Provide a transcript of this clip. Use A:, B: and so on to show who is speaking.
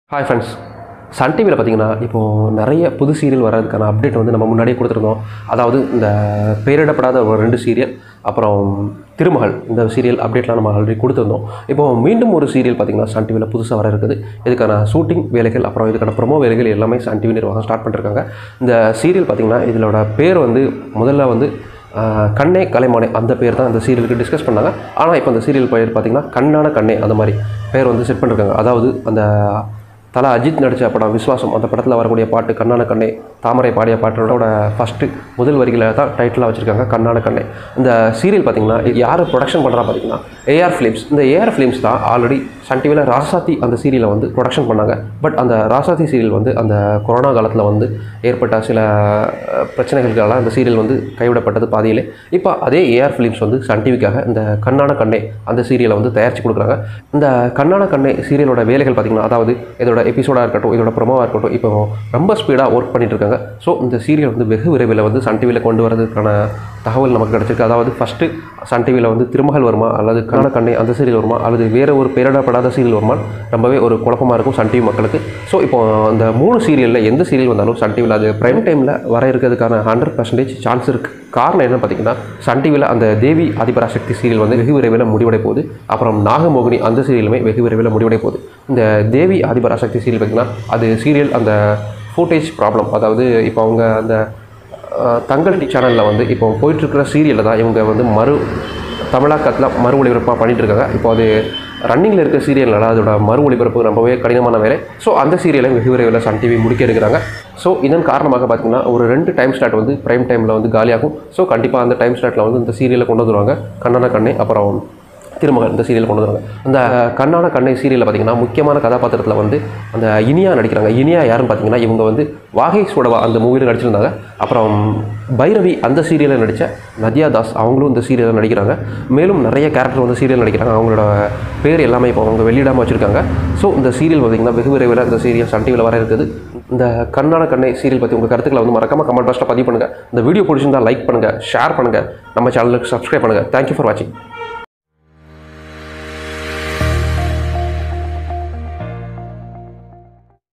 A: hi friends Sun டிவியில் பார்த்தீங்கன்னா இப்போது நிறைய புது சீரியல் வர்றதுக்கான அப்டேட் வந்து நம்ம முன்னாடியே கொடுத்துருந்தோம் அதாவது இந்த பெயரிடப்படாத ஒரு ரெண்டு சீரியல் அப்புறம் திருமகள் இந்த சீரியல் அப்டேட்லாம் நம்ம ஆல்ரெடி கொடுத்துருந்தோம் இப்போ மீண்டும் ஒரு சீரியல் பார்த்தீங்கன்னா சன் டிவியில் புதுசாக வர இருக்குது இதுக்கான ஷூட்டிங் வேலைகள் அப்புறம் இதுக்கான ப்ரொமோ வேலைகள் எல்லாமே சன் டிவி நிர்வாகம் ஸ்டார்ட் பண்ணிருக்காங்க இந்த சீரியல் பார்த்தீங்கன்னா இதோட பேர் வந்து முதல்ல வந்து ஆஹ், கண்ணே கலைமானே அந்த பேர் தான் அந்த சீரியலுக்கு டிஸ்கஸ் பண்ணாங்க ஆனால் இப்போ அந்த சீரியல் பேர் பார்த்தீங்கன்னா கண்ணான கண்ணே அந்த மாதிரி பேர் வந்து செட் பண்ணிருக்காங்க அதாவது அந்த தலா அஜித் நடித்த படம் விஸ்வாசம் அந்த படத்தில் வரக்கூடிய பாட்டு கண்ணான கண்ணே தாமரை பாடிய பாட்டோட ஃபஸ்ட்டு முதல் வரிகளை தான் டைட்டிலாக வச்சுருக்காங்க கண்ணான கண்ணே இந்த சீரியல் பார்த்தீங்கன்னா இது யார் ப்ரொடக்ஷன் பண்ணுறா பார்த்தீங்கன்னா ஏஆர் ஃபிலிம்ஸ் இந்த ஏஆர் ஃபிலிம்ஸ் தான் ஆல்ரெடி சன் டிவியில் ராசாத்தி அந்த சீரியலை வந்து ப்ரொடக்ஷன் பண்ணாங்க பட் அந்த ராசாத்தி சீரியல் வந்து அந்த கொரோனா காலத்தில் வந்து ஏற்பட்ட சில அஹ், பிரச்சனைகளுக்கால அந்த சீரியல் வந்து கைவிடப்பட்டது பாதியிலே இப்போ அதே ஏஆர் ஃபிலிம்ஸ் வந்து சன் டிவிக்காக இந்த கண்ணான கண்ணே அந்த சீரியலை வந்து தயாரித்து கொடுக்குறாங்க இந்த கண்ணான கண்ணே சீரியலோட வேலைகள் பார்த்திங்கன்னா அதாவது இதோட எபிசோடாக இருக்கட்டும் இதோட ப்ரொமோவாக இருக்கட்டும் இப்போ ரொம்ப ஸ்பீடாக ஒர்க் பண்ணிட்டு இருக்காங்க ஸோ இந்த சீரியல் வந்து வெகு விரைவில் வந்து சன் டிவியில் கொண்டு வரதுக்கான தகவல் நமக்கு கிடச்சிருக்கு அதாவது ஃபஸ்ட்டு சன் டிவியில் வந்து திருமகள் வருமா அல்லது கண்ணான கண்ணே அந்த சீரியல் வருமா அல்லது வேறு ஒரு பெயரிடப்படாத சீரியல் வருமா ரொம்பவே ஒரு குழப்பமாக இருக்கும் சன் டிவி மக்களுக்கு ஸோ இப்போ அந்த மூணு சீரியலில் எந்த சீரியல் வந்தாலும் சன் டிவியில் அது பிரைம் டைமில் வர இருக்கிறதுக்கான ஹண்ட்ரட் பர்சன்டேஜ் சான்ஸ் இருக்குது காரணம் என்ன பார்த்தீங்கன்னா சன் டிவியில் அந்த தேவி ஆதிபராசக்தி சீரியல் வந்து வெகு விரைவில் முடிவடை போகுது அப்புறம் நாகமோகினி அந்த சீரியலுமே வெகு விரைவில் முடிவடை போகுது இந்த தேவி ஆதிபராசக்தி சீரியல் பார்த்தீங்கன்னா அது சீரியல் அந்த ஃபூட்டேஜ் ப்ராப்ளம் அதாவது இப்போ அவங்க அந்த அஹ், தங்கள் டி சேனலில் வந்து இப்போ போயிட்டுருக்கிற சீரியலில் தான் இவங்க வந்து மறு தமிழாக்கத்தில் மறு ஒளிபரப்பாக பண்ணிட்டு இருக்காங்க இப்போ அது ரன்னிங்கில் இருக்க சீரியல்னால அதோட மறு ஒளிபரப்பு ரொம்பவே கடினமான வேலை ஸோ அந்த சீரியலை வெகு விரைவில் சன் டிவி முடிக்க இருக்கிறாங்க ஸோ இதன் காரணமாக பார்த்தீங்கன்னா ஒரு ரெண்டு டைம் ஸ்லாட் வந்து பிரைம் டைமில் வந்து காலியாகும் ஸோ கண்டிப்பாக அந்த டைம் ஸ்லாட்டில் வந்து இந்த சீரியலை கொண்டு வந்துருவாங்க கண்ணன கண்ணே அப்புறம் திருமகள் இந்த சீரியல் கொண்டு வருவாங்க அந்த கண்ணான கண்ணை சீரியலில் பார்த்தீங்கன்னா முக்கியமான கதாபாத்திரத்தில் வந்து அந்த இனியா நடிக்கிறாங்க இனியா யாருன்னு பார்த்தீங்கன்னா இவங்க வந்து வாகை சுடவா அந்த மூவியில் நடிச்சிருந்தாங்க அப்புறம் பைரவி அந்த சீரியலில் நடித்த நதியா தாஸ் அவங்களும் இந்த சீரியலில் நடிக்கிறாங்க மேலும் நிறைய கேரக்டர் வந்து சீரியல் நடிக்கிறாங்க அவங்களோட பேர் எல்லாமே இப்போ அவங்க வெளியிடாமல் வச்சுருக்காங்க ஸோ இந்த சீரியல் பார்த்தீங்கன்னா வெகு விரைவில் இந்த சீரியல் சன் டிவியில் வர இருக்குது இந்த கண்ணான கண்ணை சீரியல் பற்றி உங்கள் கருத்துக்களை வந்து மறக்காமல் கமெண்ட் பாக்ஸில் பதிவு பண்ணுங்கள் இந்த வீடியோ பிடிச்சிருந்தா லைக் பண்ணுங்கள் ஷேர் பண்ணுங்கள் நம்ம சேனலுக்கு சப்ஸ்கிரைப் பண்ணுங்கள் தேங்க்யூ ஃபார் வாட்சிங்